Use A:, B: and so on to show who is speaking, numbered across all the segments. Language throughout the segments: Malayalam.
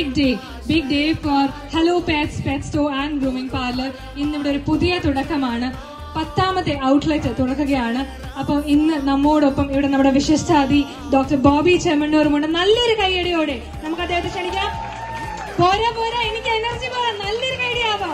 A: Big day big day for hello pets pet store and grooming parlour ഇന്നിവിടെ ഒരു പുതിയ തുടക്കമാണ് പത്താമത്തെ ഔട്ട്ലെറ്റ് തുറക്കുകയാണ് അപ്പോൾ ഇന്ന് നമ്മോടൊപ്പം ഇവിടെ നമ്മുടെ വിശിഷ്ടാതി ഡോക്ടർ ബോബി ചെമ്മണ്ണൂറുമുണ്ട് നല്ലൊരു കൈയടിയോടെ നമുക്ക് അദ്ദേഹത്തെ ക്ഷണിക്കാം പോരാ പോരാ എനിക്ക് എനർജി പോരാ നല്ലൊരു കൈയടിയാവാം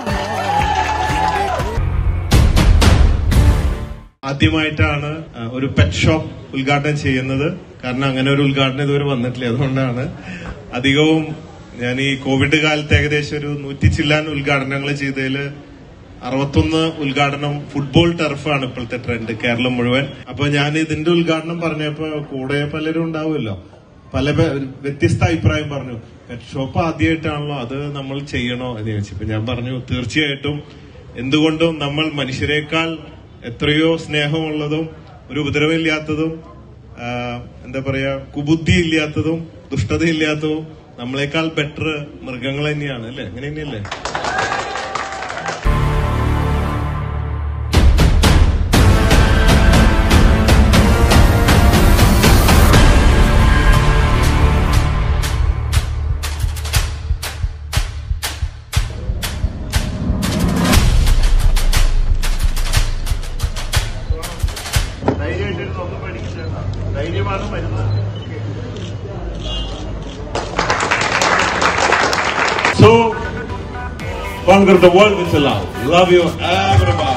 B: ആദ്യമായിട്ടാണ് ആ, ഒരു പെറ്റ് ഷോപ്പ് ഉദ്ഘാടനം ചെയ്യുന്നത് കാരണം അങ്ങനെ ഒരു ഉദ്ഘാടനം ഇതുവരെ വന്നിട്ടില്ല അതുകൊണ്ടാണ് അധികവും ഞാൻ ഈ കോവിഡ് കാലത്ത് ഏകദേശം ഒരു നൂറ്റി ചില്ലാൻ ഉദ്ഘാടനങ്ങൾ ചെയ്തതിൽ അറുപത്തൊന്ന് ഉദ്ഘാടനം ഫുട്ബോൾ ടർഫാണ് ഇപ്പോഴത്തെ ട്രെൻഡ് കേരളം മുഴുവൻ അപ്പൊ ഞാൻ ഇതിന്റെ ഉദ്ഘാടനം പറഞ്ഞപ്പോ കൂടെ പലരും ഉണ്ടാവുമല്ലോ പല പേ- വ്യത്യസ്ത അഭിപ്രായം പറഞ്ഞു പെറ്റ് ഷോപ്പ് ആദ്യമായിട്ടാണല്ലോ അത് നമ്മൾ ചെയ്യണോ എന്ന് ചോദിച്ചു ഇപ്പൊ ഞാൻ പറഞ്ഞു തീർച്ചയായിട്ടും എന്തുകൊണ്ടും നമ്മൾ മനുഷ്യരെക്കാൾ എത്രയോ സ്നേഹമുള്ളതും ഒരു ഉപദ്രവമില്ലാത്തതും ആ, എന്താ പറയാ കുബുദ്ധി ഇല്ലാത്തതും ദുഷ്ടത ഇല്ലാത്തതും നമ്മളെക്കാൾ ബെറ്റർ മൃഗങ്ങൾ തന്നെയാണ് അല്ലെ അങ്ങനെ തന്നെയല്ലേ ധൈര്യമായിട്ടിരുന്ന് ഒന്നും പഠിക്കില്ല ധൈര്യമാണ് മരുന്ന് So, conquer the world with love. Love you, everybody.